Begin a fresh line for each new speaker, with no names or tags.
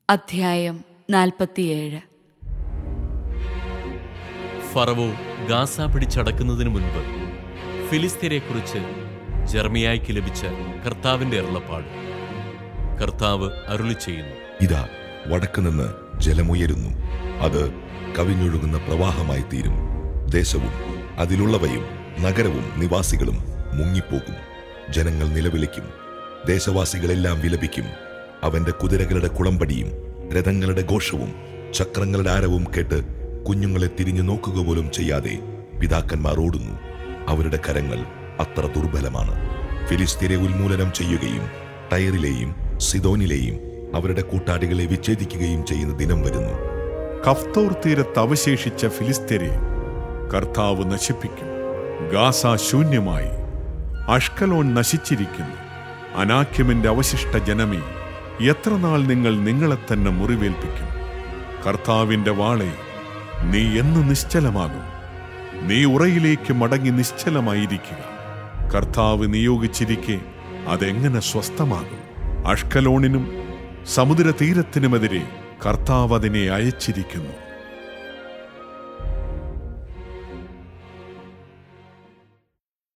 അധ്യായം നാൽപ്പത്തിയേഴ്
ഫറവോ ഗാസ പിടിച്ചടക്കുന്നതിന് മുൻപ് ഫിലിസ്തീനെക്കുറിച്ച് ജർമിയായ്ക്ക് ലഭിച്ച കർത്താവിന്റെ അരുളപ്പാട് കർത്താവ് അരുളി ചെയ്യുന്നു
ഇതാ വടക്കുനിന്ന് ജലമുയരുന്നു അത് കവിഞ്ഞൊഴുകുന്ന പ്രവാഹമായി തീരും ദേശവും അതിലുള്ളവയും നഗരവും നിവാസികളും മുങ്ങിപ്പോകും ജനങ്ങൾ നിലവിളിക്കും ദേശവാസികളെല്ലാം വിലപിക്കും അവന്റെ കുതിരകളുടെ കുളമ്പടിയും രഥങ്ങളുടെ ഘോഷവും ചക്രങ്ങളുടെ ആരവും കേട്ട് കുഞ്ഞുങ്ങളെ തിരിഞ്ഞു നോക്കുക പോലും ചെയ്യാതെ പിതാക്കന്മാർ ഓടുന്നു അവരുടെ കരങ്ങൾ അത്ര ദുർബലമാണ് ഫിലിസ്തീനെ ഉന്മൂലനം ചെയ്യുകയും ടയറിലെയും സിദോനിലെയും അവരുടെ കൂട്ടാളികളെ വിച്ഛേദിക്കുകയും ചെയ്യുന്ന ദിനം വരുന്നു
കഫ്തോർ തീരത്ത് അവശേഷിച്ച ഫിലിസ്തീനെ കർത്താവ് നശിപ്പിക്കും ഗാസ ശൂന്യമായി അഷ്കലോൺ നശിച്ചിരിക്കുന്നു അനാക്യമിന്റെ അവശിഷ്ട ജനമേ എത്ര നാൾ നിങ്ങൾ നിങ്ങളെ തന്നെ മുറിവേൽപ്പിക്കും കർത്താവിന്റെ വാളെ നീ എന്ന് നിശ്ചലമാകും നീ ഉറയിലേക്ക് മടങ്ങി നിശ്ചലമായിരിക്കുക കർത്താവ് നിയോഗിച്ചിരിക്കെ അതെങ്ങനെ സ്വസ്ഥമാകും അഷ്കലോണിനും സമുദ്രതീരത്തിനുമെതിരെ കർത്താവ് അതിനെ അയച്ചിരിക്കുന്നു